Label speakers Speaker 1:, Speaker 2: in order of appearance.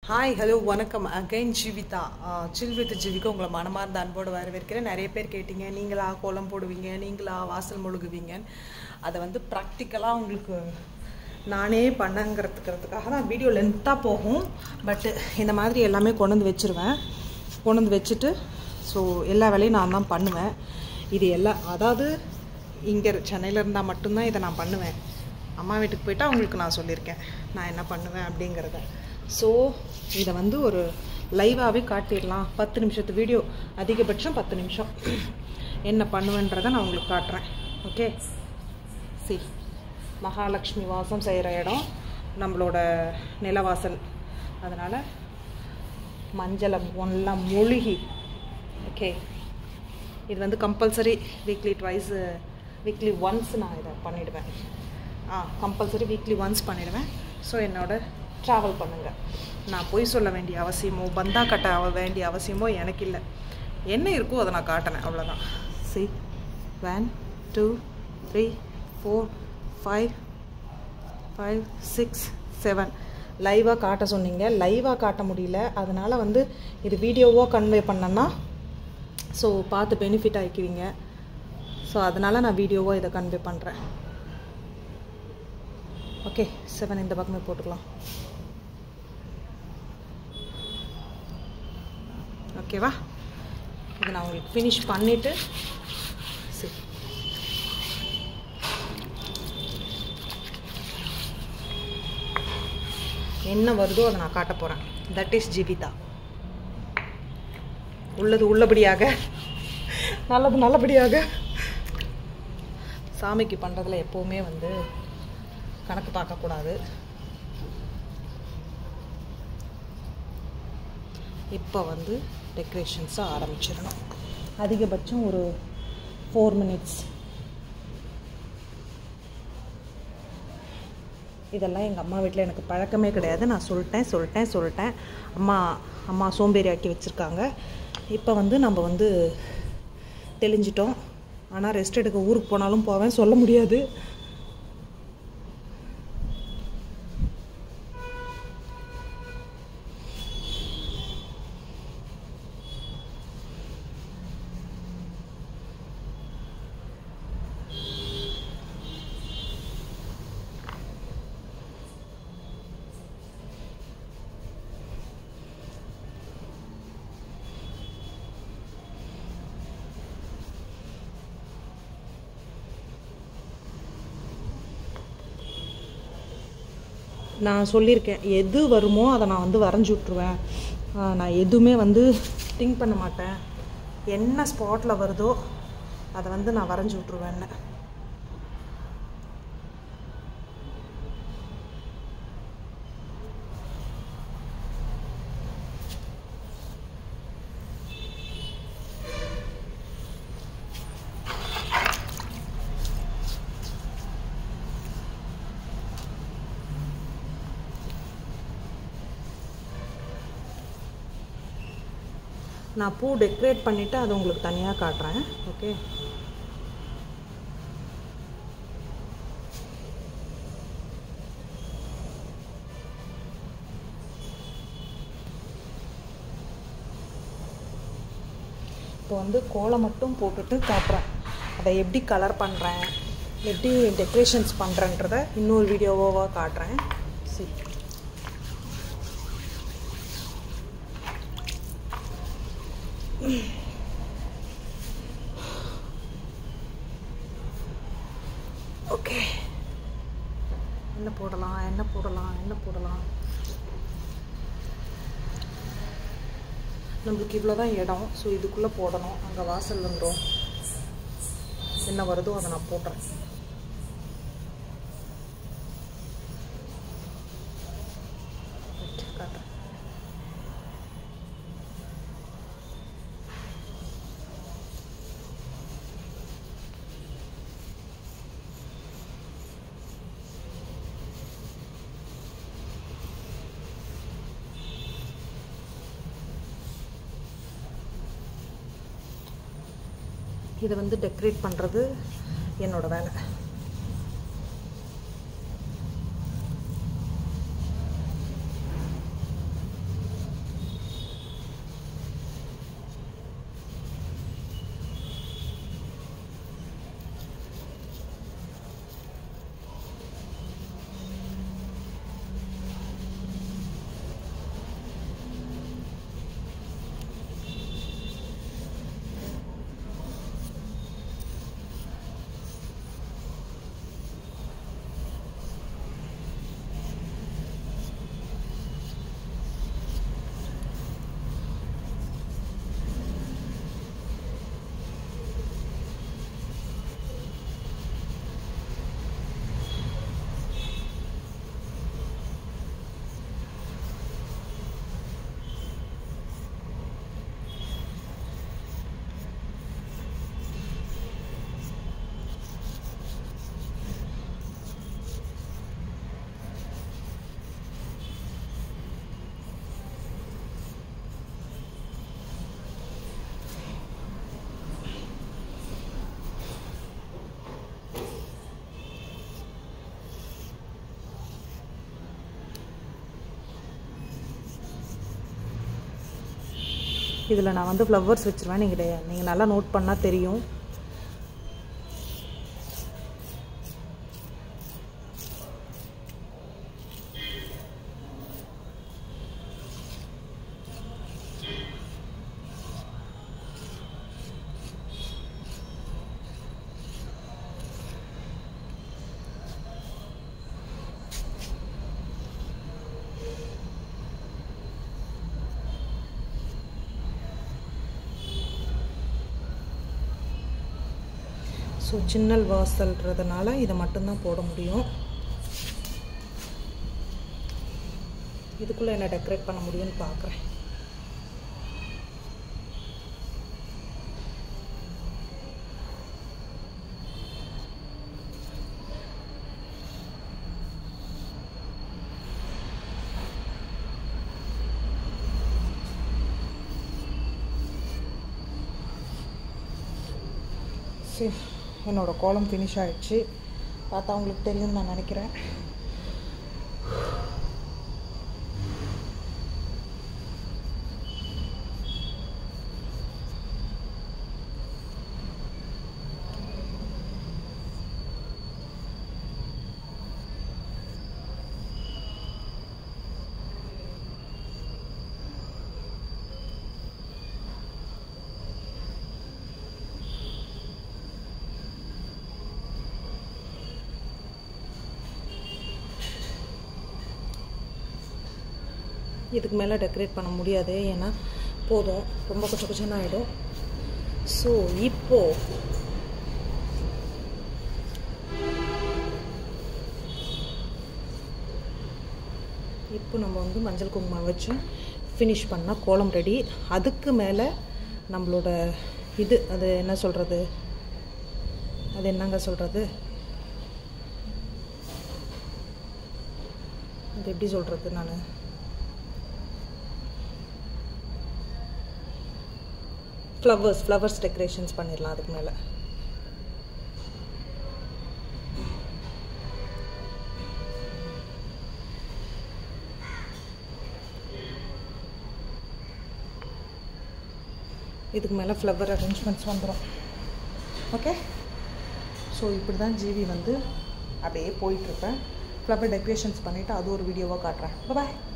Speaker 1: hi hello வணக்கம் again Jeevitha chill with Jeevika உங்களை மனமார்ந்த அன்போடு வரவேற்கிறேன் நிறைய பேர் கேட்டீங்க நீங்களா கோலம் போடுவீங்க நீங்களா வாசல் முழுகுவீங்க அதை வந்து ப்ராக்டிக்கலாக உங்களுக்கு நானே பண்ணங்கிறதுக்கிறதுக்காக தான் வீடியோ லென்த்தாக போகும் பட்டு இந்த மாதிரி எல்லாமே கொண்டு வந்து வச்சுருவேன் கொண்டு வந்து வச்சுட்டு ஸோ எல்லா வேலையும் நான் தான் பண்ணுவேன் இது எல்லாம் அதாவது இங்கே சென்னையில் இருந்தால் மட்டும்தான் இதை நான் பண்ணுவேன் அம்மா வீட்டுக்கு போயிட்டா அவங்களுக்கு நான் சொல்லியிருக்கேன் நான் என்ன பண்ணுவேன் அப்படிங்கிறத ஸோ இதை வந்து ஒரு லைவாகவே காட்டிடலாம் பத்து நிமிஷத்து வீடியோ அதிகபட்சம் பத்து நிமிஷம் என்ன பண்ணுவேன்றதை நான் உங்களுக்கு காட்டுறேன் ஓகே சி மகாலட்சுமி வாசம் செய்கிற இடம் நம்மளோட நிலவாசல் அதனால் மஞ்சளை ஒன்லாம் மொழுகி ஓகே இது வந்து compulsory weekly twice weekly once நான் இதை பண்ணிவிடுவேன் ஆ கம்பல்சரி வீக்லி ஒன்ஸ் பண்ணிவிடுவேன் ஸோ என்னோட ட்ராவல் பண்ணுங்கள் நான் பொய் சொல்ல வேண்டிய அவசியமோ பந்தா கட்ட அவ- வேண்டிய அவசியமோ எனக்கு இல்லை என்ன இருக்கோ அதை நான் காட்டினேன் அவ்வளோதான் C one two three four five five six seven லைவாக காட்ட சொன்னீங்க லைவாக காட்ட முடியல அதனால் வந்து இது வீடியோவாக கன்வே பண்ணேன்னா ஸோ பார்த்து பெனிஃபிட் ஆகிக்குவீங்க ஸோ அதனால் நான் வீடியோவாக இதை கன்வே பண்ணுறேன் ஓகே செவன் இந்த பக்கமே போட்டுக்கலாம் ஓகேவா இது நான் உங்களுக்கு ஃபினிஷ் பண்ணிவிட்டு சரி என்ன வருதோ அதை நான் காட்ட போகிறேன் தட் இஸ் ஜீவிதா உள்ளது உள்ளபடியாக நல்லது நல்லபடியாக சாமிக்கு பண்ணுறதுல எப்போவுமே வந்து கணக்கு பார்க்கக்கூடாது இப்போ வந்து டெக்கரேஷன்ஸை ஆரம்பிச்சிடணும் அதிகபட்சம் ஒரு ஃபோர் மினிட்ஸ் இதெல்லாம் எங்கள் அம்மா வீட்டில் எனக்கு பழக்கமே கிடையாது நான் சொல்லிட்டேன் சொல்லிட்டேன் சொல்லிட்டேன் அம்மா அம்மா சோம்பேறி ஆக்கி வச்சுருக்காங்க இப்போ வந்து நம்ம வந்து தெளிஞ்சிட்டோம் ஆனால் ரெஸ்ட் எடுக்க ஊருக்கு போனாலும் போவேன் சொல்ல முடியாது நான் சொல்லியிருக்கேன் எது வருமோ அதை நான் வந்து வரைஞ்சி விட்ருவேன் ஆஹ் நான் எதுவுமே வந்து திங்க் பண்ண மாட்டேன் என்ன ஸ்பாட்டில் வருதோ அதை வந்து நான் வரைஞ்சி விட்ருவேன்னு நான் பூ டெக்கரேட் பண்ணிவிட்டு அதை உங்களுக்கு தனியாக காட்டுறேன் ஓகே இப்போ வந்து கோலம் மட்டும் போட்டுட்டு காட்டுறேன் அதை எப்படி கலர் பண்ணுறேன் எப்படி டெக்கரேஷன்ஸ் பண்ணுறேன்றத இன்னொரு வீடியோவாக காட்டுறேன் சரி ஓகே என்ன போடலாம் என்ன போடலாம் என்ன போடலாம் நம்மளுக்கு இவ்வளோ தான் இடம் ஸோ இதுக்குள்ளே போடணும் அங்கே வாசல் வந்துடும் என்ன வருதோ அதை நான் போட்டுறேன் Right, காட்டுறேன் இதை வந்து டெக்கரேட் பண்ணுறது என்னோட வேலை இதில் நான் வந்து ஃப்ளவர்ஸ் வச்சுருவேன் நீங்கள் நீங்கள் நல்லா நோட் பண்ணால் தெரியும் ஸோ சின்னல் வாசல்ன்றதுனால இதை மட்டும்தான் போட முடியும் இதுக்குள்ளே என்ன டெக்கரேட் பண்ண முடியும்னு பார்க்குறேன் சரி என்னோடய கோலம் ஃபினிஷ் ஆகிடுச்சு பார்த்தா உங்களுக்கு தெரியும்னு நான் நினைக்கிறேன் இதுக்கு மேலே டெக்கரேட் பண்ண முடியாது ஏன்னா போதும் ரொம்ப கொச்ச கொச்சன்னு ஆகிடும் ஸோ இப்போது இப்போ நம்ம வந்து மஞ்சள் குங்குமம் வச்சு ஃபினிஷ் பண்ணால் கோலம் ரெடி அதுக்கு மேலே நம்மளோட இது அது என்ன சொல்கிறது அது என்னங்க சொல்கிறது அது எப்படி சொல்கிறது நான் ஃப்ளவர்ஸ் ஃப்ளவர்ஸ் டெக்கரேஷன்ஸ் பண்ணிடலாம் அதுக்கு மேலே இதுக்கு மேலே ஃப்ளவர் அரேஞ்ச்மெண்ட்ஸ் வந்துடும் ஓகே ஸோ இப்படி தான் ஜிவி வந்து அப்படியே போயிட்டுருப்பேன் ஃப்ளவர் டெக்கரேஷன்ஸ் பண்ணிவிட்டு அது ஒரு வீடியோவாக காட்டுறேன் பாய்